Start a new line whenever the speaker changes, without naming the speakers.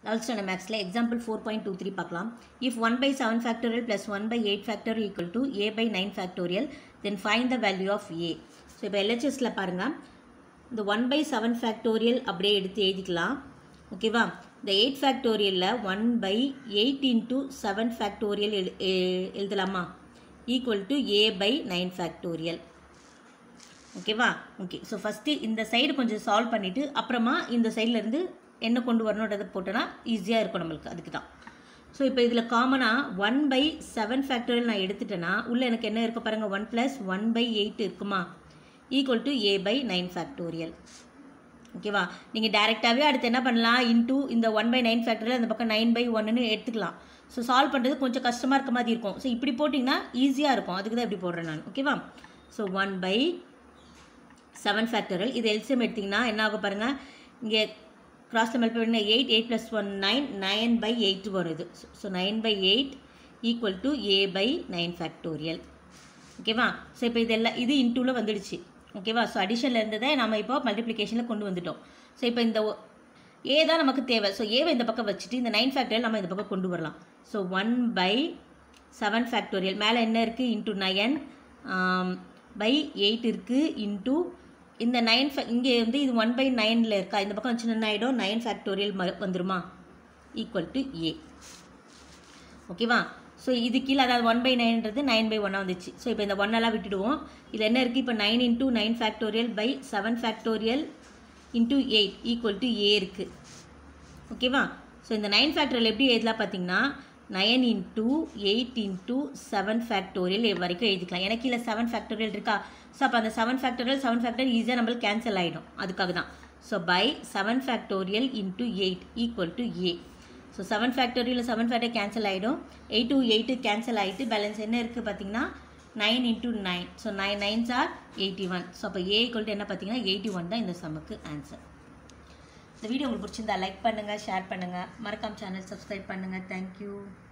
twelfth standard மேக்ஸில் example four point two three பார்க்கலாம் if one by seven factorial plus one by eight factorial equal to A by nine factorial then find the value of A so இப்போ எல்ஹெச்எஸில் பாருங்கள் இந்த one by seven factorial அப்படியே எடுத்து எழுதிக்கலாம் ஓகேவா இந்த எயிட் ஃபேக்டோரியலில் one by eight into seven factorial எழு எ- எழுதலாமா equal to A by nine factorial ஓகேவா ஓகே ஸோ ஃபஸ்ட்டு இந்த சைடு கொஞ்சம் சால்வ் பண்ணிவிட்டு அப்புறமா இந்த சைட்லேருந்து என்ன கொண்டு வரணுன்றதை போட்டோன்னா ஈஸியாக இருக்கும் நம்மளுக்கு அதுக்கு தான் ஸோ இப்போ இதில் காமனாக ஒன் பை செவன் ஃபேக்டோரியல் நான் எடுத்துட்டேன்னா உள்ளே எனக்கு என்ன இருக்க பாருங்கள் one plus one by eight இருக்குமா equal to A by nine factorial ஓகேவா நீங்கள் டேரெக்டாகவே அடுத்து என்ன பண்ணலாம் இன்டூ இந்த ஒன் பை நைன் ஃபேக்டரியில் அந்த பக்கம் நைன் பை ஒன்னு எடுத்துக்கலாம் ஸோ சால்வ் பண்ணுறது கொஞ்சம் கஷ்டமாக இருக்க மாதிரி இருக்கும் ஸோ இப்படி போட்டிங்கன்னா ஈஸியாக இருக்கும் அதுக்கு தான் இப்படி போடுறேன் நான் ஓகேவா so one by seven factorial இது எல்சிஎம் எடுத்திங்கன்னா என்ன ஆகும் பாருங்கள் இங்கே கிராஸில் மெல்ட் பண்ணி eight eight plus one nine nine by eight வரும் இது so nine by eight equal to A by nine factorial ஓகேவா ஸோ இப்போ இதெல்லாம் இது இன்டூவில் வந்துடுச்சு ஓகேவா ஸோ அடிஷனில் இருந்ததை நம்ம இப்போ மல்டிப்ளிகேஷனில் கொண்டு வந்துட்டோம் ஸோ இப்போ இந்த ஏ தான் நமக்கு தேவை ஸோ ஏவை இந்த பக்கம் வச்சுட்டு இந்த நைன் ஃபேக்டரியல் நம்ம இந்த பக்கம் கொண்டு வரலாம் so one by seven factorial மேலே என்ன இருக்குது இன்ட்டு நயன் பை எயிட் இருக்குது இன்ட்டு இந்த நைன் இங்கே வந்து இது ஒன் பை நைனில் இருக்கா இந்த பக்கம் வச்சு என்ன ஆகிடும் நைன் ஃபேக்டோரியல் வந்துருமா ஈக்குவல் டு ஏ ஓகேவா ஸோ இது கீழே அதாவது ஒன் பை நைன்றது நைன் பை ஒன்னாக வந்துச்சு ஸோ இப்போ இந்த ஒன்னெல்லாம் விட்டுடுவோம் இது என்ன இருக்குது இப்போ nine into nine factorial by seven factorial into eight equal to A இருக்குது ஓகேவா ஸோ இந்த நைன் ஃபேக்டோரியல் எப்படி எழுதலாம் பார்த்தீங்கன்னா nine into eight into seven factorial வரைக்கும் எழுதிக்கலாம் எனக்கு கீழே செவன் ஃபேக்டோரியல் இருக்கா ஸோ அப்போ அந்த செவன் ஃபேக்டோரியல் செவன் ஃபேக்டோரியல் ஈஸியாக நம்மளுக்கு கேன்சல் ஆகிடும் அதுக்காக தான் so by seven factorial into eight equal to A so seven factorial seven factor cancel ஆகிடும் எயிட் டு எயிட்டு கேன்சல் ஆகிட்டு பேலன்ஸ் என்ன இருக்குது பார்த்தீங்கன்னா nine into nine so nine nines are eighty one so அப்போ A equal என்ன பார்த்தீங்கன்னா eighty one தான் இந்த சம்முக்கு ஆன்சர் இந்த வீடியோ உங்களுக்கு பிடிச்சிருந்தா லைக் பண்ணுங்கள் ஷேர் பண்ணுங்கள் மறக்காம சேனல் சப்ஸ்கிரைப் பண்ணுங்கள் தேங்க்யூ